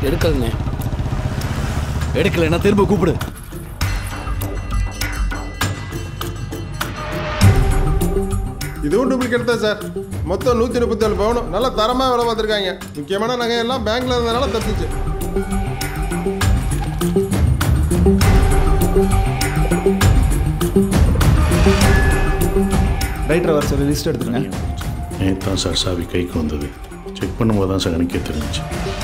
எடுக்கலண்ணே எடுக்கலைன்னா திரும்ப கூப்பிடு இதுவும் டூப்ளிகேட் தான் சார் மொத்தம் நூற்றி முப்பத்தேழு பவுனும் நல்லா தரமாக வேலை பார்த்துருக்காங்க முக்கியமான நகையெல்லாம் பேங்க்ல இருந்ததுனால தப்பிச்சு ரைட்டர் வர சொல்லி லிஸ்ட் எடுத்துருங்க நேற்று தான் சார் சாவி கைக்கு வந்தது செக் பண்ணும்போது தான் சார் எனக்கே தெரிஞ்சுச்சு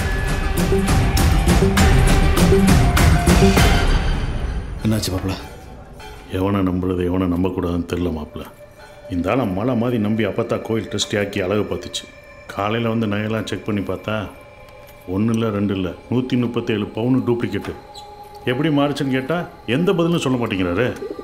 என்னாச்சு மாப்பிள எவனை நம்புறது எவனை நம்பக்கூடாதுன்னு தெரில மாப்பிள்ள இந்த ஆளை மலை மாதிரி நம்பி அப்பத்தா கோயில் டெஸ்ட் ஆக்கி அழகு பார்த்துச்சு காலையில் வந்து நகையெல்லாம் செக் பண்ணி பார்த்தா ஒன்றும் இல்லை ரெண்டு இல்லை நூற்றி முப்பத்தேழு பவுனு டூப்ளிகேட்டு எப்படி மாறுச்சுன்னு கேட்டால் எந்த பதிலும் சொல்ல மாட்டேங்கிறாரு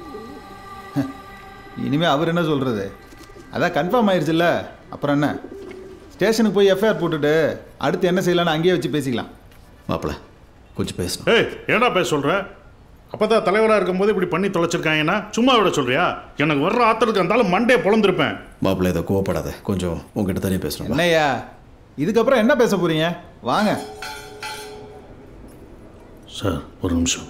இனிமே அவர் என்ன சொல்றது அதான் கன்ஃபார்ம் ஆயிடுச்சுல்ல அப்புறம் என்ன ஸ்டேஷனுக்கு போய் எஃப்ஐஆர் போட்டுட்டு அடுத்து என்ன செய்யலாம்னு அங்கேயே வச்சு பேசிக்கலாம் மாப்பிள கொஞ்சம் பேசணும் ஏய் ஏன்டா பேச சொல்கிற அப்போ தான் தலைவராக இருக்கும்போது இப்படி பண்ணி தொலைச்சிருக்காங்கன்னா சும்மா விட சொல்றியா எனக்கு வர்ற ஆத்திரத்துக்கு இருந்தாலும் மண்டே பொழந்திருப்பேன் மாப்பிள இதை கோவப்படாத கொஞ்சம் உங்ககிட்ட தனியாக பேசணும் வா. என்னய்யா இதுக்கப்புறம் என்ன பேச போறீங்க வாங்க சார் ஒரு நிமிஷம்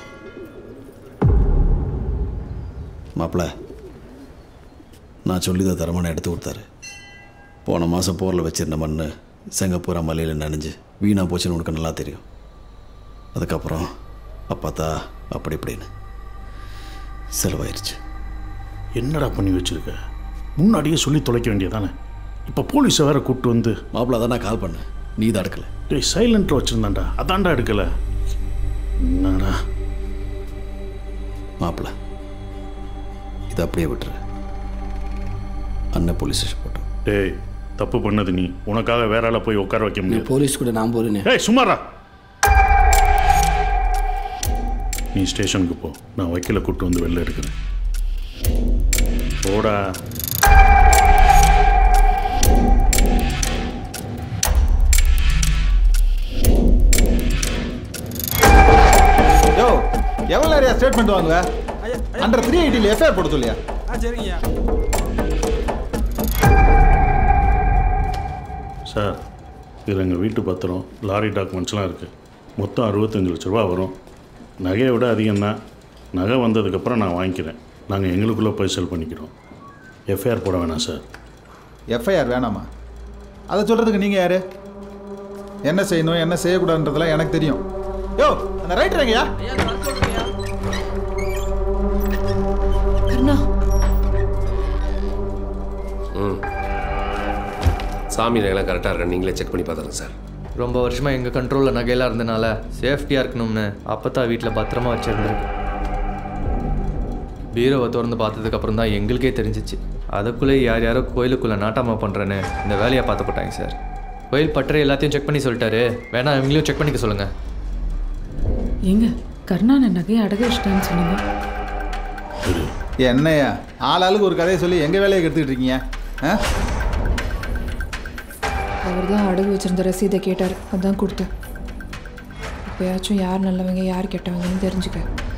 மாப்பிள நான் சொல்லிதான் தரமான எடுத்து கொடுத்தாரு போன மாதம் போரில் வச்சிருந்த மண் செங்கப்பூரா மலையில் நனைஞ்சு வீணாக போச்சுன்னு உனக்கு நல்லா தெரியும் அதுக்கப்புறம் அப்பாத்தா அப்படி இப்படின்னு செலவாயிருச்சு என்னடா பண்ணி வச்சிருக்க முன்னாடியே சொல்லி தொலைக்க வேண்டியதானே இப்போ போலீஸை வேற கூப்பிட்டு வந்து மாப்பிள அதான் நான் கால் பண்ணேன் நீ தான் எடுக்கல டேய் சைலண்ட்டில் வச்சுருந்தான்டா அதான்டா எடுக்கல என்னடா மாப்பிள இதை அப்படியே விட்டுரு அண்ணன் போலீஸ் ஸ்டேஷன் போட்டோம் டேய் தப்பு பண்ணது நீ உனக்காக வேற ஆளை போய் உட்கார வைக்க முடியாது போலீஸ் கூட நான் போறேனே ஏய் சும்மாரா நீ ஸ்டேஷனுக்கு போ நான் வக்கீலை கூப்பிட்டு வந்து வெளில எடுக்கிறேன் போடா யோ எவ்வளோ நிறையா ஸ்டேட்மெண்ட் வாங்குவ அண்டர் த்ரீ எயிட்டியில் எஃப்ஐஆர் போட சொல்லியா சார் இதில் எங்கள் வீட்டு பத்திரம் லாரி டாக்குமெண்ட்ஸ்லாம் இருக்குது மொத்தம் அறுபத்தஞ்சு லட்ச ரூபா வரும் நகையை விட அதிகம்தான் நகை வந்ததுக்கப்புறம் நான் வாங்கிக்கிறேன் நாங்கள் எங்களுக்குள்ளே போய் செல் பண்ணிக்கிறோம் எஃப்ஐஆர் போட வேணாம் சார் எஃப்ஐஆர் வேணாமா அதை சொல்கிறதுக்கு நீங்கள் யார் என்ன செய்யணும் என்ன செய்யக்கூடாதுன்றதெல்லாம் எனக்கு தெரியும் யோ அந்த ரைட்டர் எங்கயா கருணா ம் சாமி நகைலாம் கரெக்டாக இருக்கா நீங்களே செக் பண்ணி பார்த்துருங்க சார் ரொம்ப வருஷமாக எங்கள் கண்ட்ரோலில் நகையெல்லாம் இருந்தனால சேஃப்டியாக இருக்கணும்னு அப்பத்தா வீட்டில் பத்திரமா வச்சுருந்துருக்கு பீரோவை திறந்து பார்த்ததுக்கப்புறம் தான் எங்களுக்கே தெரிஞ்சிச்சு அதுக்குள்ளே யார் யாரோ கோயிலுக்குள்ளே நாட்டாமா பண்ணுறேன்னு இந்த வேலையை பார்த்து போட்டாங்க சார் கோயில் பட்டறை எல்லாத்தையும் செக் பண்ணி சொல்லிட்டாரு வேணா இவங்களையும் செக் பண்ணிக்க சொல்லுங்கள் ஏங்க கருணான நகையை அடகு வச்சிட்டேன்னு சொன்னீங்க என்னய்யா ஆளாளுக்கு ஒரு கதையை சொல்லி எங்கள் வேலையை கெடுத்துக்கிட்டு இருக்கீங்க ஆ அவர் தான் அடகு வச்சிருந்த ரசீதை கேட்டார் அதான் கொடுத்தேன் இப்போயாச்சும் யார் நல்லவங்க யார் கெட்டவங்கன்னு தெரிஞ்சுக்க